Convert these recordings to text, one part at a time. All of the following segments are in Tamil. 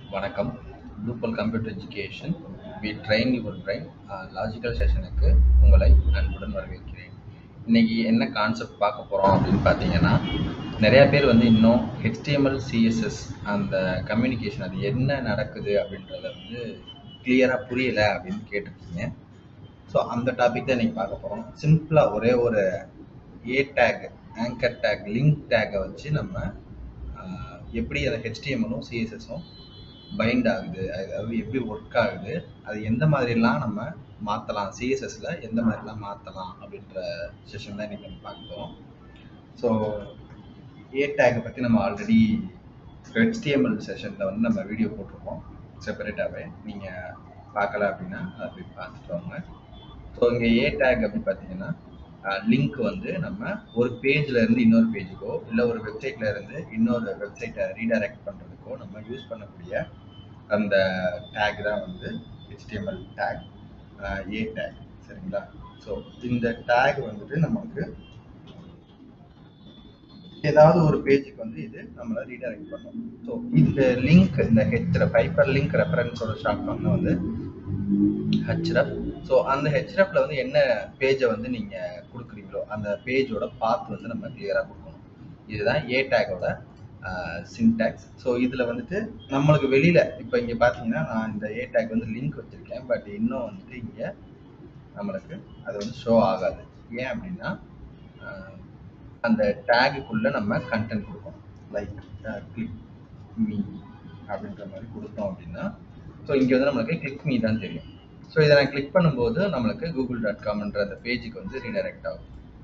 வணக்கம் Bluebell computer education we train your brain logical செஷனுக்கு உங்களை அன்புடன் வரவேற்கிறேன் இன்னைக்கு என்ன கான்செப்ட் பார்க்க போகிறோம் அப்படின்னு பார்த்தீங்கன்னா நிறையா பேர் வந்து இன்னும் ஹெச்டிஎம்எல் சிஎஸ்எஸ் அந்த கம்யூனிகேஷன் அது என்ன நடக்குது அப்படின்றத வந்து கிளியராக புரியலை அப்படின்னு கேட்டிருக்கீங்க ஸோ அந்த டாபிக் தான் இன்னைக்கு பார்க்க போகிறோம் சிம்பிளாக ஒரே ஒரு A tag anchor tag link டேக்கை வச்சு நம்ம ஆஹ், எப்படி அந்த ஹெச்டிஎம்எலும் சிஎஸ்எஸும் பைண்ட் ஆகுது அதாவது எப்படி ஒர்க் ஆகுது அது எந்த மாதிரிலாம் நம்ம மாற்றலாம் சிஎஸ்எஸ்ல எந்த மாதிரிலாம் மாற்றலாம் அப்படின்ற செஷன் தான் இன்னைக்கு நம்ம பார்க்க போகிறோம் ஸோ ஏ டேக்கை பற்றி நம்ம ஆல்ரெடி ஹெச்டிஎம்எல் செஷனில் வந்து நம்ம வீடியோ போட்டிருக்கோம் செப்பரேட்டாகவே நீங்கள் பார்க்கல அப்படின்னா அதை போய் பார்த்துட்டு வாங்க ஸோ இங்கே ஏ டேக் அப்படி பார்த்தீங்கன்னா லிங்க் வந்து நம்ம ஒரு பேஜ்ல இருந்து இன்னொரு பேஜுக்கோ இல்லை ஒரு வெப்சைட்ல இருந்து இன்னொரு வெப்சைட்டை ரீடைரக்ட் பண்ணுறதுக்கோ நம்ம யூஸ் பண்ணக்கூடிய அந்த டேக் தான் வந்து HTML டேக் ஏ டேக் சரிங்களா ஸோ இந்த டேக் வந்துட்டு நமக்கு ஏதாவது ஒரு பேஜுக்கு வந்து இது நம்மளை ரீடைரக்ட் பண்ணும் ஸோ இந்த லிங்க் இந்த ஹெச் ஹைப்பர் லிங்க் ரெஃபரன்ஸோட ஷார்ட் ஃபார்ம் தான் வந்து ஹெச்ரப் ஸோ அந்த ஹெச்ரப்ல வந்து என்ன பேஜை வந்து நீங்க கொடுக்குறீங்களோ அந்த பேஜோட பாத் வந்து நம்ம கிளியரா கொடுக்கணும் இதுதான் ஏ டேக்கோட சின்டாக்ஸ் ஸோ இதுல வந்துட்டு நம்மளுக்கு வெளியில இப்போ இங்க பாத்தீங்கன்னா நான் இந்த ஏ டேக் வந்து லிங்க் வச்சிருக்கேன் பட் இன்னும் வந்துட்டு இங்க நம்மளுக்கு அது வந்து ஷோ ஆகாது ஏன் அப்படின்னா ஆஹ், அந்த டேகுக்குள்ள நம்ம கண்டென்ட் கொடுக்கணும் லைக் கிளிக் மீ அப்படின்ற மாதிரி கொடுத்தோம் அப்படின்னா ஸோ இங்கே வந்து நம்மளுக்கு கிளிக் மீ தான் தெரியும் ஸோ இதை நான் கிளிக் பண்ணும்போது நம்மளுக்கு கூகுள் டாட் காம்ன்ற அந்த பேஜுக்கு வந்து ரீடைரக்ட் ஆகும்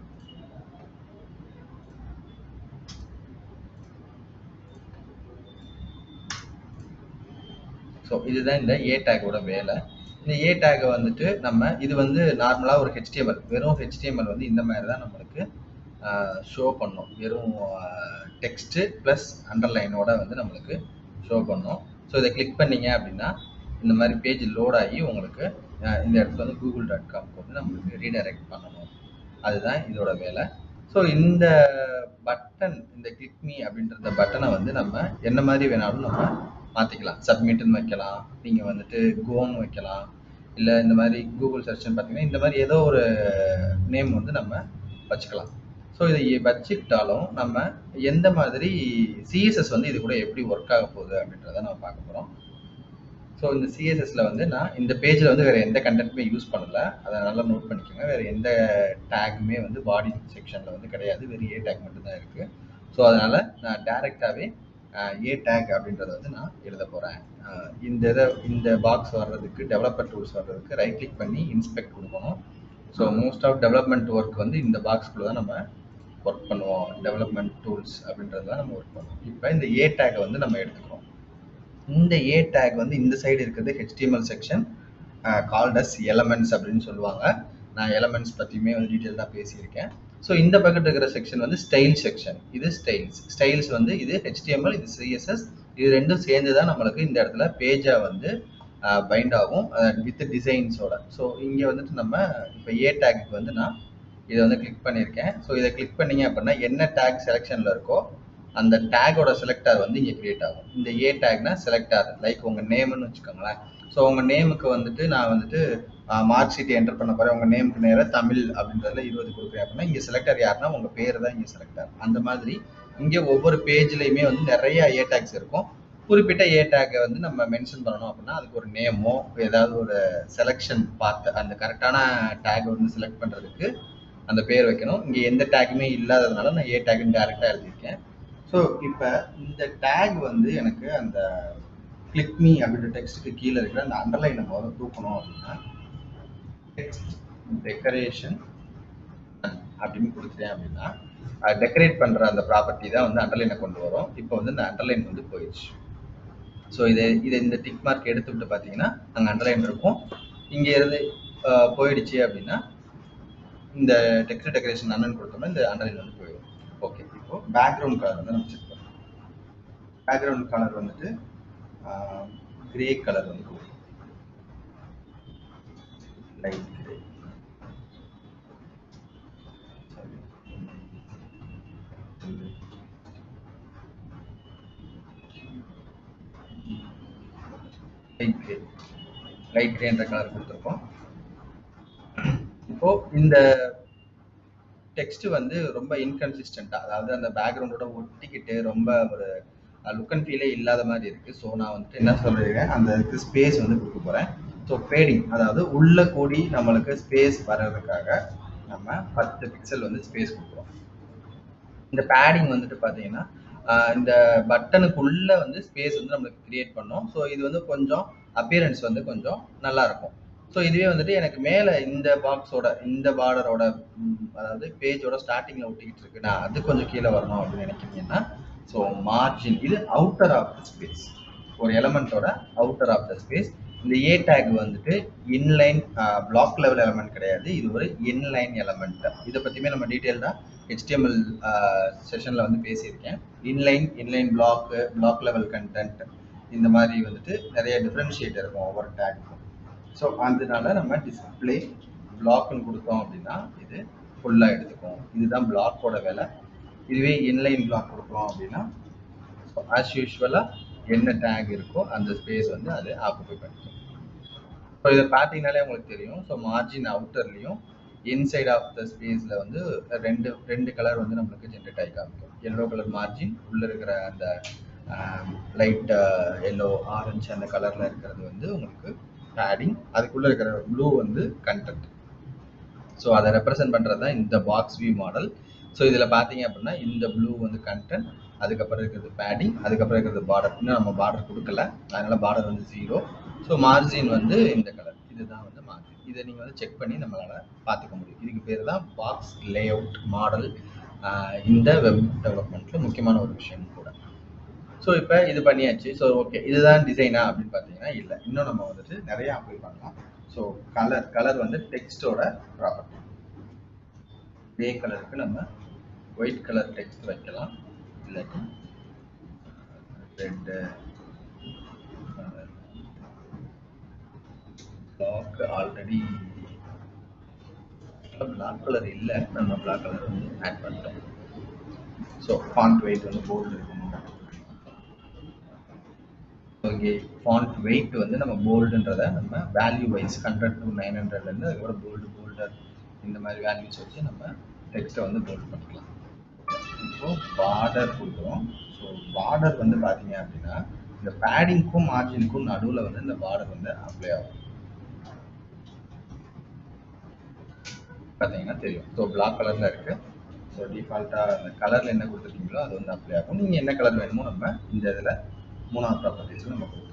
ஸோ இதுதான் இந்த ஏ டேக்கோட வேலை இந்த ஏ டேக்கை வந்துட்டு நம்ம இது வந்து நார்மலாக ஒரு ஹெச்டிஎம்எல் வெறும் ஹெச்டிஎம்எல் வந்து இந்த மாதிரி தான் நம்மளுக்கு ஷோ பண்ணும் வெறும் டெக்ஸ்ட்டு ப்ளஸ் அண்டர்லைனோட வந்து நம்மளுக்கு ஷோ பண்ணும் ஸோ இதை கிளிக் பண்ணீங்க அப்படின்னா இந்த மாதிரி பேஜ் லோட் ஆகி உங்களுக்கு அஹ், இந்த இடத்துல வந்து கூகுள் டாட் காம்க்கு வந்து நம்மளுக்கு ரீடைரக்ட் பண்ணணும் அதுதான் இதோட வேலை ஸோ இந்த பட்டன் இந்த கிளிக் மீ அப்படின்ற இந்த பட்டனை வந்து நம்ம என்ன மாதிரி வேணாலும் நம்ம மாற்றிக்கலாம் சப்மிட்னு வைக்கலாம் நீங்கள் வந்துட்டு கோன்னு வைக்கலாம் இல்லை இந்த மாதிரி கூகுள் சர்ச்னு பார்த்தீங்கன்னா இந்த மாதிரி ஏதோ ஒரு நேம் வந்து நம்ம வச்சுக்கலாம் ஸோ இதை வச்சுக்கிட்டாலும் நம்ம எந்த மாதிரி சிஎஸ்எஸ் வந்து இது கூட எப்படி ஒர்க் ஆக போகுது அப்படின்றத நம்ம பார்க்க போகிறோம் ஸோ இந்த சிஎஸ்எஸ்ல வந்து நான் இந்த பேஜில் வந்து வேற எந்த கண்டென்ட்டுமே யூஸ் பண்ணல அதை நல்லா நோட் பண்ணிக்கோங்க வேற எந்த டேக்குமே வந்து பாடி செக்ஷன்ல வந்து கிடையாது வெறும் ஏ டேக் மட்டும் தான் இருக்கு ஸோ அதனால நான் டைரக்டாகவே ஏ டேக் அப்படின்றத வந்து நான் எழுத போறேன் அஹ் இந்த இதை இந்த பாக்ஸ் வர்றதுக்கு டெவலப்பர் டூல்ஸ் வர்றதுக்கு ரைட் கிளிக் பண்ணி இன்ஸ்பெக்ட் கொடுக்கணும் so most of development work வந்து இந்த பாக்ஸ்குள்ள தான் நம்ம ஒர்க் பண்ணுவோம் டெவலப்மெண்ட் டூல்ஸ் அப்படின்றதுலாம் நம்ம ஒர்க் பண்ணுவோம் இப்போ இந்த ஏ டேக்கை வந்து நம்ம எடுத்துக்கிறோம் இந்த ஏ டேக் வந்து இந்த சைடு இருக்கிறது HTML section called as elements அப்படின்னு சொல்லுவாங்க நான் எலமெண்ட்ஸ் பற்றியுமே வந்து டீட்டெயிலாக பேசியிருக்கேன் ஸோ இந்த பக்கெட் இருக்கிற செக்ஷன் வந்து ஸ்டைல் செக்ஷன் இது ஸ்டைல்ஸ் ஸ்டைல்ஸ் வந்து இது ஹெச்டிஎம்எல் இது சிஎஸ்எஸ் இது ரெண்டும் சேர்ந்து தான் நம்மளுக்கு இந்த இடத்துல பேஜாக வந்து பைண்ட் ஆகும் வித் டிசைன்ஸோட ஸோ இங்கே வந்துட்டு நம்ம இப்போ ஏ டேக்கு வந்து நான் இதை வந்து கிளிக் பண்ணியிருக்கேன் ஸோ இதை கிளிக் பண்ணீங்க அப்படின்னா என்ன டேக் செலெக்ஷனில் இருக்கோ அந்த டேகோட செலக்டார் வந்து இங்கே கிரியேட் ஆகும் இந்த ஏ டேக்னா செலக்டார் லைக் உங்கள் நேம்னு வச்சுக்கோங்களேன் ஸோ உங்கள் நேமுக்கு வந்துட்டு நான் வந்துட்டு மார்க் ஷீட் என்டர் பண்ண போகிறேன் உங்கள் நேமுக்கு நேராக தமிழ் அப்படின்றதுல இருபது கொடுக்குறேன் அப்படின்னா இங்கே செலக்டர் யாருன்னா உங்கள் பேர் தான் இங்கே செலக்டர் அந்த மாதிரி இங்கே ஒவ்வொரு பேஜ்லேயுமே வந்து நிறைய ஏ டேக்ஸ் இருக்கும் குறிப்பிட்ட ஏ டேக்கை வந்து நம்ம மென்ஷன் பண்ணணும் அப்படின்னா அதுக்கு ஒரு நேமோ ஏதாவது ஒரு செலெக்ஷன் பார்த்து அந்த கரெக்டான டேக் வந்து செலக்ட் பண்ணுறதுக்கு அந்த பேர் வைக்கணும் இங்கே எந்த டேக்குமே இல்லாததுனால நான் ஏ டேக்னு டேரெக்டாக எழுதியிருக்கேன் ஸோ இப்போ இந்த டேக் வந்து எனக்கு அந்த கிளிக் மீ அப்படின்ற டெக்ஸ்ட்டுக்கு கீழே இருக்கிற அந்த அண்டர்லைனை முதல்ல தூக்கணும் அப்படின்னா டெக்ஸ்ட் டெக்கரேஷன் அப்படின்னு கொடுத்துட்டேன் அப்படின்னா டெக்கரேட் பண்ணுற அந்த ப்ராப்பர்ட்டி தான் வந்து அண்டர்லைனை கொண்டு வரும் இப்போ வந்து இந்த அண்டர்லைன் வந்து போயிடுச்சு ஸோ இதை இதை இந்த டிக் மார்க் எடுத்து விட்டு பார்த்தீங்கன்னா அங்கே அண்டர்லைன் இருக்கும் இங்கே இருந்து அஹ், போயிடுச்சு அப்படின்னா இந்த டெக்ஸ்ட் டெக்கரேஷன் அண்ணன் கொடுத்தோம்னா இந்த அண்டர்லைன் வந்து போயிடும் ஓகே இப்போ பேக்ரவுண்ட் கலர் வந்து நம்ம செக் பண்ணுறோம் பேக்ரவுண்ட் கலர் வந்துட்டு கிரே கலர் வந்து கொடுக்கும் light grey light grey light கிரேன்ற கலர் கொடுத்துருக்கோம் இப்போ இந்த டெக்ஸ்ட் வந்து ரொம்ப இன்கன்சிஸ்டண்டா அதாவது அந்த பேக்ரவுண்டோட ஒட்டிக்கிட்டு ரொம்ப ஒரு லுக் அண்ட் ஃபீலே இல்லாத மாதிரி இருக்கு ஸோ நான் வந்துட்டு என்ன சொல்றேன் அந்த இதுக்கு ஸ்பேஸ் வந்து கொடுக்க போறேன் ஸோ ஃபேடிங் அதாவது உள்ள கூடி நம்மளுக்கு ஸ்பேஸ் வர்றதுக்காக நம்ம பத்து பிக்சல் வந்து ஸ்பேஸ் கொடுக்குறோம் இந்த பேடிங் வந்துட்டு பார்த்தீங்கன்னா ஆஹ் இந்த பட்டனுக்குள்ள வந்து ஸ்பேஸ் வந்து நம்மளுக்கு கிரியேட் பண்ணோம் ஸோ இது வந்து கொஞ்சம் அப்பியரன்ஸ் வந்து கொஞ்சம் நல்லா இருக்கும் ஸோ இதுவே வந்துட்டு எனக்கு மேலே இந்த பாக்ஸோட இந்த பார்டரோட அதாவது பேஜோட ஸ்டார்டிங்கில் ஒட்டிக்கிட்டு இருக்கு நான் அது கொஞ்சம் கீழே வரணும் அப்படின்னு நினைக்கிறீங்கன்னா ஸோ மார்ஜின் இது அவுட்டர் ஆஃப் த ஸ்பேஸ் ஒரு எலமெண்ட்டோட அவுட்டர் ஆஃப் த ஸ்பேஸ் இந்த ஏ டேக் வந்துட்டு இன்லைன் பிளாக் லெவல் எலமெண்ட் கிடையாது இது ஒரு இன்லைன் எலமெண்ட் இதை பற்றியுமே நம்ம டீட்டெயில்டாக ஹெச்டிஎம்எல் செஷனில் வந்து பேசியிருக்கேன் inline inline block block level content இந்த மாதிரி வந்துட்டு நிறைய டிஃப்ரென்ஷியேட் இருக்கும் ஒவ்வொரு டேக்கும் ஸோ அதனால நம்ம டிஸ்பிளே பிளாக்னு கொடுத்தோம் அப்படின்னா இது ஃபுல்லாக எடுத்துக்கும் இதுதான் பிளாக்கோட வேலை இதுவே இன்லைன் பிளாக் கொடுக்குறோம் அப்படின்னா ஆஸ் யூஸ்வலாக என்ன டேக் இருக்கோ அந்த ஸ்பேஸ் வந்து அது ஆக்குபை பண்ணிக்கும் ஸோ இதை பார்த்தீங்கனாலே உங்களுக்கு தெரியும் ஸோ மார்ஜின் அவுட்டர்லையும் இன்சைட் ஆஃப் த ஸ்பேஸில் வந்து ரெண்டு ரெண்டு கலர் வந்து நம்மளுக்கு ஜென்ரேட் ஆகி காமிக்கும் எல்லோ கலர் மார்ஜின் உள்ளே இருக்கிற அந்த லைட் எல்லோ ஆரஞ்சு அந்த கலரில் இருக்கிறது வந்து உங்களுக்கு பேடிங் அதுக்குள்ளே இருக்கிற ப்ளூ வந்து கண்டென்ட் ஸோ அதை ரெப்ரசென்ட் பண்ணுறது தான் இந்த பாக்ஸ் வியூ மாடல் ஸோ இதில் பார்த்தீங்க அப்படின்னா இந்த ப்ளூ வந்து கண்டென்ட் அதுக்கப்புறம் இருக்கிறது பேடிங் அதுக்கப்புறம் இருக்கிறது பார்டர் இன்னும் நம்ம பார்டர் கொடுக்கல அதனால பார்டர் வந்து ஜீரோ ஸோ மார்ஜின் வந்து இந்த கலர் இதுதான் வந்து மார்ஜின் இதை நீங்கள் வந்து செக் பண்ணி நம்மளால் பார்த்துக்க முடியும் இதுக்கு பேர் தான் பாக்ஸ் லே அவுட் மாடல் இந்த வெப் டெவலப்மெண்ட்டில் முக்கியமான ஒரு விஷயம் கூட ஸோ இப்போ இது பண்ணியாச்சு ஸோ ஓகே இதுதான் டிசைனா அப்படின்னு பார்த்தீங்கன்னா இல்லை இன்னும் நம்ம வந்துட்டு நிறைய அப்ளை பண்ணலாம் ஸோ கலர் கலர் வந்து டெக்ஸ்டோட ப்ராப்பர்ட்டி கிரே கலருக்கு நம்ம ஒயிட் கலர் டெக்ஸ்ட் வைக்கலாம் இல்லாட்டி red black already black colour இல்லை நம்ம பிளாக் கலர் வந்து ஆட் பண்ணிட்டோம் ஸோ ஃபாண்ட் வெயிட் வந்து போல்டு இருக்கணும் இங்கே ஃபாண்ட் வெயிட் வந்து நம்ம போல்டுன்றதை நம்ம value wise hundred to nine ஹண்ட்ரட்லேருந்து அதுக்கப்புறம் போல்டு போல்டர் இந்த மாதிரி வேல்யூஸ் வச்சு நம்ம டெக்ஸ்ட்டை வந்து போல்ட் பண்ணிக்கலாம் இப்போ பார்டர் கொடுக்குறோம் ஸோ பார்டர் வந்து பார்த்தீங்க அப்படின்னா இந்த பேடிங்க்கும் மார்ஜினுக்கும் நடுவில் வந்து இந்த பார்டர் வந்து அப்ளை ஆகும் பார்த்தீங்கன்னா தெரியும் ஸோ பிளாக் கலரில் இருக்குது ஸோ டிஃபால்ட்டாக அந்த கலரில் என்ன கொடுத்துருக்கீங்களோ அது வந்து அப்ளை ஆகும் நீங்கள் என்ன கலர் வேணுமோ நம்ம இந்த இதில் மூணாவது ப்ராப்பர்ட்டிஸில் நம்ம கொடுத்துருக்கோம்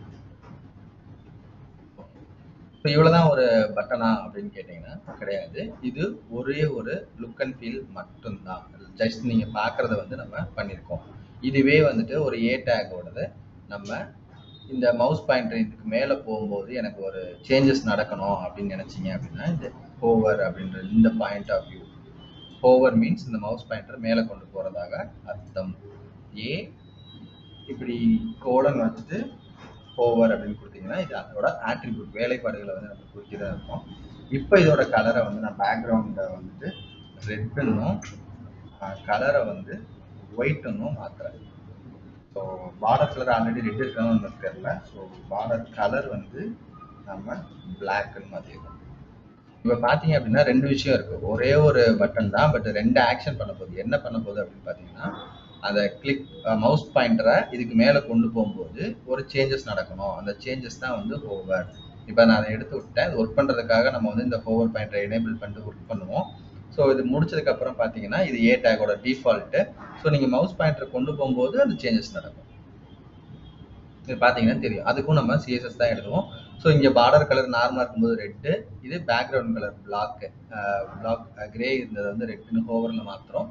இப்போ இவ்வளோதான் ஒரு பட்டனா அப்படின்னு கேட்டிங்கன்னா கிடையாது இது ஒரே ஒரு லுக் அண்ட் ஃபீல் மட்டும்தான் ஜஸ்ட் நீங்கள் பார்க்குறத வந்து நம்ம பண்ணியிருக்கோம் இதுவே வந்துட்டு ஒரு ஏ டேக்கோடது நம்ம இந்த மவுஸ் பாயிண்டர் இதுக்கு மேலே போகும்போது எனக்கு ஒரு சேஞ்சஸ் நடக்கணும் அப்படின்னு நினச்சிங்க அப்படின்னா இந்த ஹோவர் அப்படின்ற இந்த point of view hover means இந்த மவுஸ் பாயிண்டர் மேலே கொண்டு போகிறதாக அர்த்தம் ஏ இப்படி கோலன் வச்சுட்டு ஓவர் அப்படின்னு கொடுத்தீங்கன்னா இது அதோட ஆட்ரிபியூட் வேலைப்பாடுகளை வந்து நம்ம குறிக்கிறதா இருக்கும் இப்போ இதோட கலரை வந்து நான் பேக்ரவுண்டை வந்துட்டு ரெட்டுன்னும் கலரை வந்து ஒயிட்டுன்னும் மாற்றுறேன் so border colour already red இருக்கணும் நமக்கு தெரியல ஸோ பார்டர் கலர் வந்து நம்ம பிளாக்னு மாற்றிருக்கோம் இப்போ பார்த்தீங்க அப்படின்னா ரெண்டு விஷயம் இருக்குது ஒரே ஒரு பட்டன் தான் பட் ரெண்டு ஆக்ஷன் பண்ண போகுது என்ன பண்ண போகுது அப்படின்னு பார்த்தீங்கன்னா அந்த கிளிக் மவுஸ் பாயிண்டரை இதுக்கு மேலே கொண்டு போகும்போது ஒரு சேஞ்சஸ் நடக்கணும் அந்த சேஞ்சஸ் தான் வந்து ஹோவர் இப்போ நான் அதை எடுத்து விட்டேன் அது ஒர்க் பண்ணுறதுக்காக நம்ம வந்து இந்த ஹோவர் பாயிண்டரை எனேபிள் பண்ணிட்டு ஒர்க் பண்ணுவோம் ஸோ இது முடிச்சதுக்கப்புறம் பார்த்தீங்கன்னா இது ஏ டேக்கோட டிஃபால்ட்டு ஸோ நீங்கள் மவுஸ் பாயிண்டரை கொண்டு போகும்போது அந்த சேஞ்சஸ் நடக்கும் இது பார்த்தீங்கன்னா தெரியும் அதுக்கும் நம்ம சிஎஸ்எஸ் தான் எழுதுவோம் ஸோ இங்கே பார்டர் கலர் நார்மலாக இருக்கும்போது ரெட்டு இது background colour black black grey இருந்தது வந்து ரெட்டுன்னு ஹோவரில் மாத்திரம்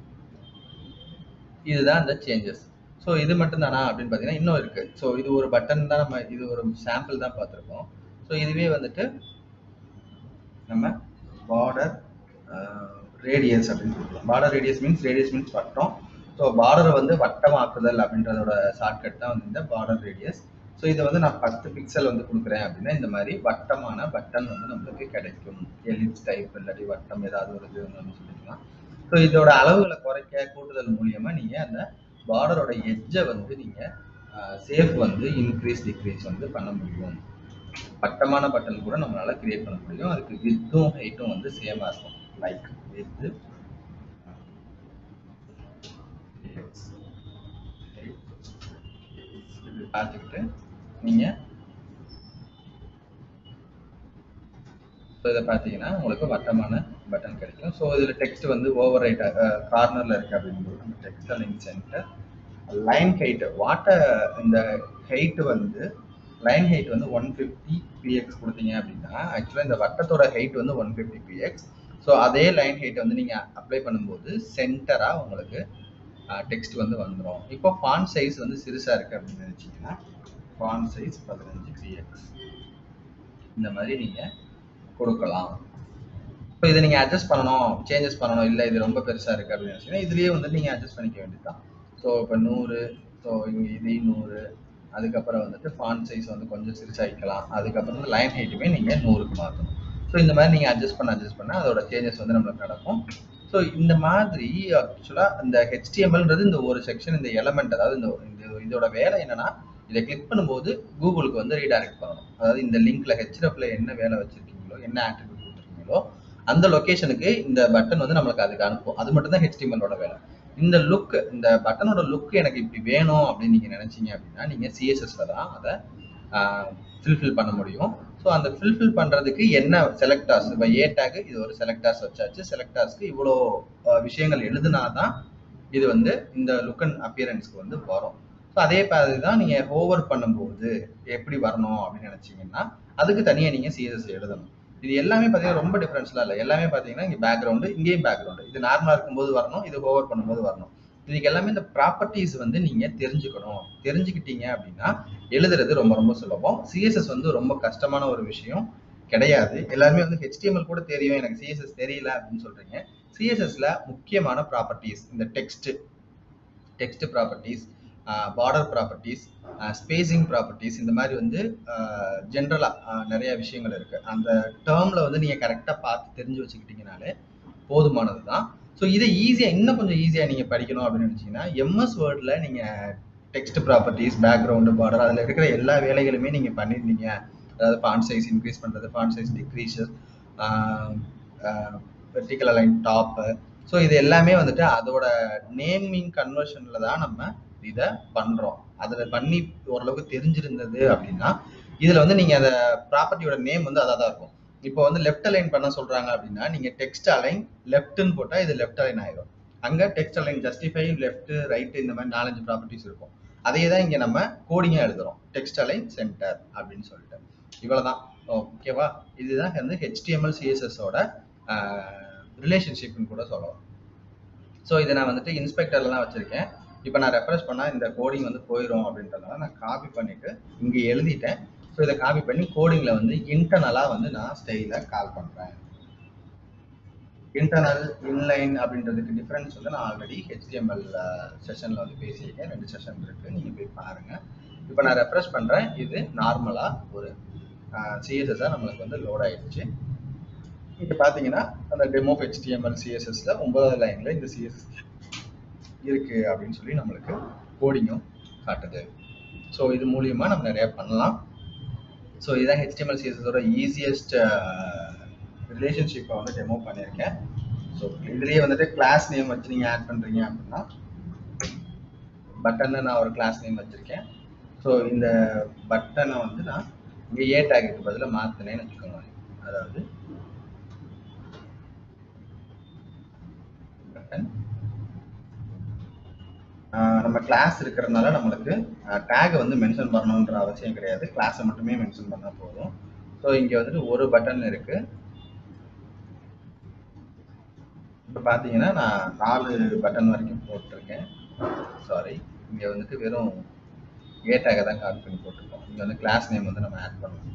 இதுதான் இந்த சேஞ்சஸ் ஸோ இது மட்டும் தானா அப்படின்னு பார்த்தீங்கன்னா இன்னும் இருக்கு ஸோ இது ஒரு பட்டன் தான் நம்ம இது ஒரு சாம்பிள் தான் பார்த்துருக்கோம் ஸோ இதுவே வந்துட்டு நம்ம பார்டர் ரேடியஸ் அப்படின்னு கொடுக்கலாம் border radius means radius means வட்டம் ஸோ பார்டரை வந்து வட்டமாக்குதல் அப்படின்றதோட ஷார்ட்கட் தான் வந்து இந்த பார்டர் ரேடியஸ் ஸோ இதை வந்து நான் பத்து பிக்சல் வந்து கொடுக்குறேன் அப்படின்னா இந்த மாதிரி வட்டமான பட்டன் வந்து நம்மளுக்கு கிடைக்கும் எலிப்ஸ் டைப் இல்லாட்டி வட்டம் ஏதாவது ஒரு இது வந்து சொல்லிக்கலாம் ஸோ இதோட அளவுகளை குறைக்க கூட்டுதல் மூலியமா நீங்க அந்த பார்டரோட எட்ஜை வந்து நீங்க சேஃப் வந்து இன்க்ரீஸ் டிக்ரீஸ் வந்து பண்ண முடியும் பட்டமான பட்டன் கூட நம்மளால கிரியேட் பண்ண முடியும் அதுக்கு வித்தும் ஹைட்டும் வந்து சேமா இருக்கும் லைக் வித் பார்த்துக்கிட்டு நீங்க ஸோ இதை பார்த்தீங்கன்னா உங்களுக்கு வட்டமான பட்டன் கிடைக்கும் ஸோ இதில் டெக்ஸ்ட் வந்து ஓவர் ரைட் கார்னரில் இருக்கு அப்படிங்கும்போது நம்ம text link centre line height வாட்ட இந்த ஹைட் வந்து லைன் ஹைட் வந்து ஒன் ஃபிஃப்டி பிஎக்ஸ் கொடுத்தீங்க அப்படின்னா ஆக்சுவலாக இந்த வட்டத்தோட ஹைட் வந்து ஒன் ஃபிஃப்டி பிஎக்ஸ் ஸோ அதே லைன் ஹைட் வந்து நீங்கள் அப்ளை பண்ணும்போது சென்டராக உங்களுக்கு டெக்ஸ்ட் வந்து வந்துடும் இப்போ ஃபான் சைஸ் வந்து சிறுசாக இருக்குது அப்படின்னு நினச்சிங்கன்னா ஃபான் சைஸ் பதினஞ்சு பிஎக்ஸ் இந்த மாதிரி நீங்கள் கொடுக்கலாம் இப்போ இதை நீங்கள் அட்ஜஸ்ட் பண்ணணும் சேஞ்சஸ் பண்ணணும் இல்லை இது ரொம்ப பெருசாக இருக்குது அப்படின்னு நினச்சிங்கன்னா இதுலேயே வந்து நீங்கள் அட்ஜஸ்ட் பண்ணிக்க வேண்டியதுதான் ஸோ இப்போ நூறு ஸோ இங்கே இது நூறு அதுக்கப்புறம் வந்துட்டு ஃபான் சைஸ் வந்து கொஞ்சம் சிறுசாகிக்கலாம் அதுக்கப்புறம் வந்து லைன் ஹைட்டுமே நீங்கள் நூறுக்கு மாற்றணும் ஸோ இந்த மாதிரி நீங்கள் அட்ஜஸ்ட் பண்ண அட்ஜஸ்ட் பண்ண அதோட சேஞ்சஸ் வந்து நம்மளுக்கு நடக்கும் ஸோ இந்த மாதிரி ஆக்சுவலாக இந்த ஹெச்டிஎம்எல்ன்றது இந்த ஒரு செக்ஷன் இந்த எலமெண்ட் அதாவது இந்த இந்த இதோட வேலை என்னன்னா இதை கிளிக் பண்ணும்போது கூகுளுக்கு வந்து ரீடைரக்ட் பண்ணணும் அதாவது இந்த லிங்க்ல ஹெச்எஃப்ல என்ன வேலை வச்சிருக்கீங்களோ என்ன ஆட்ரிபியூட் கொடுத்துருக்கீங்களோ அந்த லொகேஷனுக்கு இந்த பட்டன் வந்து நம்மளுக்கு அதுக்கு அனுப்பும் அது மட்டும் தான் ஹெச்டிஎம்எலோட வேலை இந்த லுக் இந்த பட்டனோட லுக் எனக்கு இப்படி வேணும் அப்படின்னு நீங்க நினைச்சீங்க அப்படின்னா நீங்க சிஎஸ்எஸ்ல தான் அதை ஃபில்ஃபில் பண்ண முடியும் ஸோ அந்த ஃபில்ஃபில் பண்றதுக்கு என்ன செலக்டார்ஸ் இப்போ ஏ டேக் இது ஒரு செலக்டார்ஸ் வச்சாச்சு செலக்டார்ஸ்க்கு இவ்வளோ விஷயங்கள் எழுதுனா தான் இது வந்து இந்த லுக் அண்ட் அப்பியரன்ஸ்க்கு வந்து வரும் ஸோ அதே மாதிரி தான் நீங்கள் ஓவர் பண்ணும்போது எப்படி வரணும் அப்படின்னு நினச்சிங்கன்னா அதுக்கு தனியாக நீங்கள் சிஎஸ்எஸ் எழுதணும் இது எல்லாமே பார்த்தீங்கன்னா ரொம்ப டிஃப்ரென்ஸ்லாம் இல்லை எல்லாமே பார்த்தீங்கன்னா இங்கே பேக்ரவுண்டு இங்கேயும் பேக்ரவுண்டு இது நார்மலாக இருக்கும்போது வரணும் இது ஓவர் பண்ணும்போது வரணும் இதுக்கு எல்லாமே இந்த ப்ராப்பர்ட்டிஸ் வந்து நீங்கள் தெரிஞ்சுக்கணும் தெரிஞ்சுக்கிட்டீங்க அப்படின்னா எழுதுறது ரொம்ப ரொம்ப சுலபம் சிஎஸ்எஸ் வந்து ரொம்ப கஷ்டமான ஒரு விஷயம் கிடையாது எல்லாருமே வந்து ஹெச்டிஎம்எல் கூட தெரியும் எனக்கு சிஎஸ்எஸ் தெரியல அப்படின்னு சொல்றீங்க சிஎஸ்எஸ்ல முக்கியமான ப்ராப்பர்ட்டிஸ் இந்த text text properties border properties spacing properties இந்த மாதிரி வந்து ஜென்ரலாக நிறைய விஷயங்கள் இருக்கு அந்த டேர்ம்ல வந்து நீங்க கரெக்டாக பார்த்து தெரிஞ்சு வச்சுக்கிட்டீங்கனாலே போதுமானது தான் ஸோ இதை ஈஸியாக இன்னும் கொஞ்சம் ஈஸியாக நீங்கள் படிக்கணும் அப்படின்னு நினச்சிங்கன்னா எம்எஸ் வேர்டில் நீங்கள் டெக்ஸ்ட் ப்ராப்பர்ட்டிஸ் பேக்ரவுண்டு பார்டர் அதில் இருக்கிற எல்லா வேலைகளுமே நீங்கள் பண்ணியிருந்தீங்க அதாவது ஃபாண்ட் சைஸ் இன்க்ரீஸ் பண்ணுறது font size decreases vertical line top so இது எல்லாமே வந்துட்டு அதோட நேமிங் கன்வர்ஷனில் தான் நம்ம இதை பண்ணுறோம் அதில் பண்ணி ஓரளவுக்கு தெரிஞ்சிருந்தது அப்படின்னா இதில் வந்து நீங்கள் அந்த ப்ராப்பர்ட்டியோட நேம் வந்து அதாக தான் இருக்கும் இப்போ வந்து லெஃப்ட் அலைன் பண்ண சொல்கிறாங்க அப்படின்னா நீங்கள் டெக்ஸ்ட் அலைன் லெஃப்ட்னு போட்டால் இது லெஃப்ட் அலைன் ஆயிடும் அங்கே text align justify left right இந்த மாதிரி நாலஞ்சு ப்ராப்பர்ட்டிஸ் இருக்கும் அதே தான் இங்கே நம்ம கோடிங்காக எழுதுறோம் டெக்ஸ்ட் அலைன் சென்டர் அப்படின்னு சொல்லிட்டு இவ்வளவுதான் ஓகேவா இதுதான் வந்து ஹெச்டிஎம்எல் சிஎஸ்எஸோட ரிலேஷன்ஷிப்னு கூட சொல்லலாம் ஸோ இதை நான் வந்துட்டு இன்ஸ்பெக்டர்ல தான் வச்சிருக்கேன் இப்போ நான் ரெஃபரன்ஸ் பண்ணால் இந்த கோடிங் வந்து போயிடும் அப்படின்றதுனால நான் காப்பி பண்ணிட்டு இங்கே எழுதிட்டேன் ஸோ இதை காப்பி பண்ணி கோடிங்கில் வந்து இன்டர்னலாக வந்து நான் ஸ்டைலில் கால் பண்ணுறேன் இன்டர்னல் இன்லைன் அப்படின்றதுக்கு டிஃப்ரென்ஸ் வந்து நான் ஆல்ரெடி ஹெச்டிஎம்எல் செஷனில் வந்து பேசியிருக்கேன் ரெண்டு செஷன் இருக்குது நீங்கள் போய் பாருங்கள் இப்போ நான் ரெஃப்ரெஷ் பண்ணுறேன் இது நார்மலாக ஒரு சிஎஸ்எஸ்ஸாக நம்மளுக்கு வந்து லோட் ஆயிடுச்சு இங்கே பார்த்தீங்கன்னா அந்த டெமோ ஹெச்டிஎம்எல் சிஎஸ்எஸ்ல ஒன்பதாவது லைனில் இந்த சிஎஸ்எஸ் இருக்கு அப்படின்னு சொல்லி நம்மளுக்கு கோடிங்கும் காட்டுது ஸோ இது மூலியமா நம்ம நிறைய பண்ணலாம் ஸோ இதுதான் ஹெச்டிஎம்எல் சிஎஸ்எஸோட ஈஸியஸ்ட் ரிலேஷன்ஷிப்பை வந்து டெமோ பண்ணியிருக்கேன் ஸோ இதுலேயே வந்துட்டு கிளாஸ் நேம் வச்சு நீங்கள் ஆட் பண்ணுறீங்க அப்படின்னா பட்டனில் நான் ஒரு கிளாஸ் நேம் வச்சுருக்கேன் ஸோ இந்த பட்டனை வந்து நான் இங்கே ஏ டேக்கு பதிலாக மாற்றினேன்னு வச்சுக்கோங்க அதாவது பட்டன் நம்ம கிளாஸ் இருக்கிறதுனால நம்மளுக்கு டேகை வந்து மென்ஷன் பண்ணணுன்ற அவசியம் கிடையாது கிளாஸை மட்டுமே மென்ஷன் பண்ணால் போதும் ஸோ இங்கே வந்துட்டு ஒரு பட்டன் இருக்கு இப்போ பார்த்தீங்கன்னா நான் நாலு பட்டன் வரைக்கும் போட்டிருக்கேன் சாரி இங்கே வந்துட்டு வெறும் ஏ டேகை தான் கால் பண்ணி போட்டிருக்கோம் இங்கே வந்து கிளாஸ் நேம் வந்து நம்ம ஆட் பண்ணணும்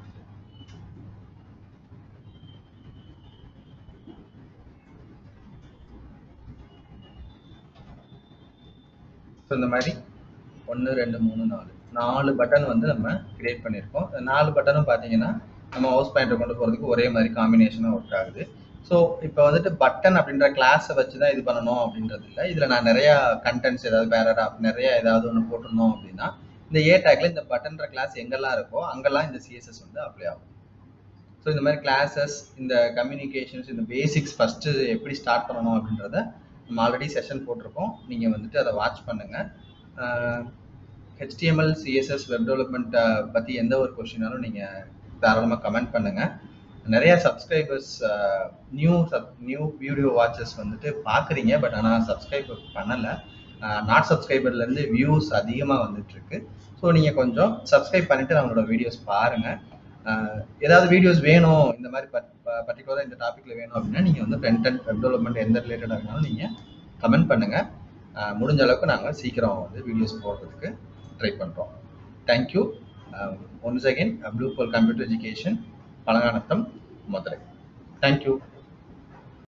ஸோ இந்த மாதிரி ஒன்று ரெண்டு மூணு நாலு நாலு பட்டன் வந்து நம்ம கிரியேட் பண்ணியிருக்கோம் இந்த நாலு பட்டனும் பார்த்தீங்கன்னா நம்ம ஹவுஸ் பாயிண்டர் கொண்டு போகிறதுக்கு ஒரே மாதிரி காம்பினேஷனாக ஒர்க் ஆகுது ஸோ இப்போ வந்துட்டு பட்டன் அப்படின்ற கிளாஸை வச்சு தான் இது பண்ணணும் அப்படின்றது இல்லை இதில் நான் நிறையா கண்டென்ட்ஸ் ஏதாவது பேரா நிறைய ஏதாவது ஒன்று போட்டிருந்தோம் அப்படின்னா இந்த ஏ டேக்ல இந்த பட்டன்ற கிளாஸ் எங்கெல்லாம் இருக்கோ அங்கெல்லாம் இந்த சிஎஸ்எஸ் வந்து அப்ளை ஆகும் ஸோ இந்த மாதிரி கிளாஸஸ் இந்த கம்யூனிகேஷன்ஸ் இந்த பேசிக்ஸ் ஃபர்ஸ்ட் எப்படி ஸ்டார்ட் பண்ணணும் அப்படின்றத நம்ம ஆல்ரெடி செஷன் போட்டிருக்கோம் நீங்கள் வந்துட்டு அதை வாட்ச் பண்ணுங்க ஹெச்டிஎம்எல் சிஎஸ்எஸ் வெப் டெவலப்மெண்ட் பற்றி எந்த ஒரு கொஷினாலும் நீங்கள் தாராளமாக கமெண்ட் பண்ணுங்க நிறைய subscribers new sub new video watches வந்துட்டு பார்க்குறீங்க பட் ஆனால் சப்ஸ்கிரைப் பண்ணலை நாட் சப்ஸ்கிரைபர்லேருந்து வியூஸ் அதிகமாக வந்துட்டு இருக்கு ஸோ நீங்கள் கொஞ்சம் சப்ஸ்கிரைப் பண்ணிட்டு நம்மளோட வீடியோஸ் பாருங்கள் ஏதாவது வீடியோஸ் வேணும் இந்த மாதிரி பர்டிகுலராக இந்த டாப்பிக்கில் வேணும் அப்படின்னா நீங்கள் வந்து ஃப்ரண்ட் அண்ட் வெப் டெவலப்மெண்ட் எந்த ரிலேட்டடாக இருந்தாலும் நீங்கள் கமெண்ட் பண்ணுங்கள் முடிஞ்ச அளவுக்கு நாங்கள் சீக்கிரம் வந்து வீடியோஸ் போடுறதுக்கு ட்ரை பண்ணுறோம் thank you once again blue ball computer education Palanganatham Madurai thank you